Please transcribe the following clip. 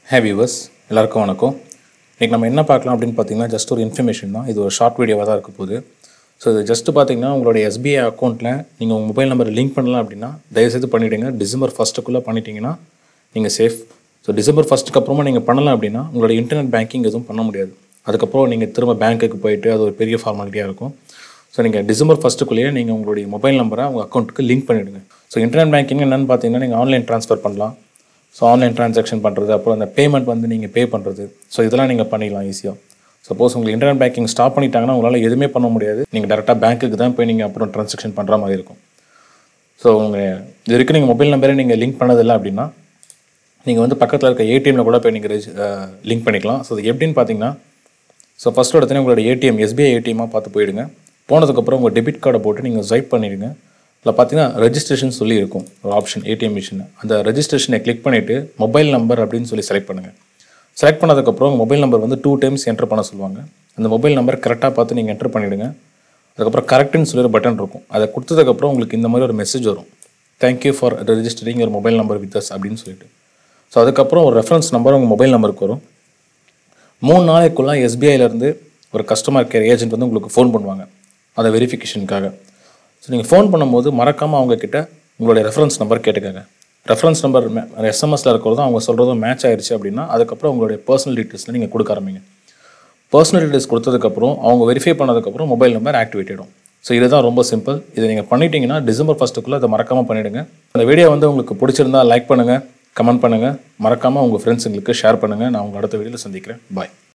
ஹே viewers எல்லாருக்கும் வணக்கம் இன்றைக்கி நம்ம என்ன பார்க்கலாம் அப்படின்னு பார்த்தீங்கன்னா ஜஸ்ட் ஒரு இன்ஃபர்மேஷன் தான் இது ஒரு ஷார்ட் வீடியோவாக தான் இருக்க போகுது ஸோ இது ஜஸ்ட் பார்த்தீங்கன்னா உங்களுடைய எஸ்பிஐ அக்கௌண்ட்டில் நீங்கள் உங்கள் மொபைல் நம்பர் லிங்க் பண்ணலாம் அப்படின்னா தயவுசெய்து பண்ணிவிடுங்க டிசம்பர் ஃபஸ்ட்டுக்குள்ளே பண்ணிட்டீங்கன்னா நீங்கள் சேஃப் ஸோ டிசம்பர் ஃபஸ்ட்டுக்கு அப்புறமா நீங்கள் பண்ணலாம் அப்படின்னா உங்களோட இன்டர்நெட் பேங்கிங் எதுவும் பண்ண முடியாது அதுக்கப்புறம் நீங்கள் திரும்ப பேங்க்குக்கு போயிட்டு அது ஒரு பெரிய ஃபார்மாலிட்டியாக இருக்கும் ஸோ நீங்கள் டிசம்பர் ஃபஸ்ட்டுக்குள்ளேயே நீங்கள் உங்களுடைய மொபைல் நம்பரை உங்கள் அக்கௌண்ட்டுக்கு லிங்க் பண்ணிவிடுங்க ஸோ இன்டர்நெட் பேங்கிங் என்னென்னு பார்த்தீங்கன்னா நீங்கள் ஆன்லைன் ட்ரான்ஸ்ஃபர் பண்ணலாம் ஸோ ஆன்லைன் ட்ரான்சாக்ஷன் பண்ணுறது அப்புறம் அந்த பேமெண்ட் வந்து நீங்கள் பே பண்ணுறது ஸோ இதெல்லாம் நீங்கள் பண்ணிடலாம் ஈஸியாக சப்போஸ் உங்களுக்கு இன்டர்நெட் பேங்கிங் ஸ்டாப் பண்ணிட்டாங்கன்னா உங்களால் எதுவுமே பண்ண முடியாது நீங்கள் டேரெக்டாக பேங்க்குக்கு தான் போய் நீங்கள் அப்புறம் ட்ரான்சாக்ஷன் பண்ணுற மாதிரி இருக்கும் ஸோ உங்கள் இது வரைக்கும் நீங்கள் மொபைல் நம்பரை நீங்கள் லிங்க் பண்ணதில்லை அப்படின்னா நீங்கள் வந்து பக்கத்தில் இருக்க ஏடிஎம்மில் கூட போய் நீங்கள் லிங்க் பண்ணிக்கலாம் ஸோ அது எப்படின்னு பார்த்தீங்கன்னா ஸோ ஃபஸ்ட் இடத்துல உங்களோட ஏடிஎம் எஸ்பிஐ ஏடிஎம்மாக பார்த்து போயிடுங்க போனதுக்கப்புறம் உங்கள் டெபிட் கார்டை போட்டு நீங்கள் ஸ்வைப் பண்ணிடுங்க அதில் பார்த்தீங்கன்னா ரெஜிஸ்ட்ரேஷன் சொல்லி இருக்கும் ஒரு ஆப்ஷன் ஏடிஎம் மிஷின் அந்த ரெஜிஸ்ட்ரேஷனை கிளிக் பண்ணிவிட்டு மொபைல் நம்பர் அப்படின்னு சொல்லி செலக்ட் பண்ணுங்கள் செலக்ட் பண்ணதுக்கப்புறம் உங்கள் மொபைல் நம்பர் வந்து டூ டைம்ஸ் என்டர் பண்ண சொல்லுவாங்க அந்த மொபைல் நம்பர் கரெக்டாக பார்த்து நீங்கள் என்டர் பண்ணிவிடுங்க அதுக்கப்புறம் கரெக்டுன்னு சொல்லி ஒரு பட்டன் இருக்கும் அதை கொடுத்ததுக்கப்புறம் உங்களுக்கு இந்த மாதிரி ஒரு மெசேஜ் வரும் தேங்க்யூ ஃபார் ரெஜிஸ்டரிங் ஒரு மொபைல் நம்பர் வித் அஸ் அப்படின்னு சொல்லிட்டு ஸோ அதுக்கப்புறம் ஒரு ரெஃபரன்ஸ் நம்பர் உங்கள் மொபைல் நம்பருக்கு வரும் மூணு நாளைக்குள்ளே எஸ்பிஐலேருந்து ஒரு கஸ்டமர் கேர் ஏஜென்ட் வந்து உங்களுக்கு ஃபோன் பண்ணுவாங்க அதை வெரிஃபிகேஷனுக்காக ஸோ நீங்கள் ஃபோன் பண்ணும்போது மறக்காமல் அவங்கக்கிட்ட உங்களுடைய ரெஃபரன்ஸ் நம்பர் கேட்டுக்கங்க ரெஃபரன்ஸ் நம்பர் எஸ்எம்எஸில் இருக்கிறதும் அவங்க சொல்கிறதும் மேட்ச் ஆயிடுச்சு அப்படின்னா அதுக்கப்புறம் உங்களுடைய பர்சனல் டீட்டெயில்ஸில் நீங்கள் கொடுக்க ஆரம்பிங்க பர்சனல் டீட்டெயில்ஸ் கொடுத்ததுக்கப்புறம் அவங்க வெரிஃபை பண்ணதுக்கப்புறம் மொபைல் நம்பர் ஆக்டிவேட் ஆகிடும் ஸோ இதுதான் ரொம்ப சிம்பிள் இதை நீங்கள் பண்ணிட்டீங்கன்னா டிசம்பர் ஃபஸ்ட்டுக்குள்ளே அதை மறக்காமல் பண்ணிவிடுங்க இந்த வீடியோ வந்து உங்களுக்கு பிடிச்சிருந்தா லைக் பண்ணுங்கள் கமெண்ட் பண்ணுங்கள் மறக்காமல் உங்கள் ஃப்ரெண்ட்ஸுங்களுக்கு ஷேர் பண்ணுங்கள் நான் உங்கள் அடுத்த வீடியோவில் சந்திக்கிறேன் பாய்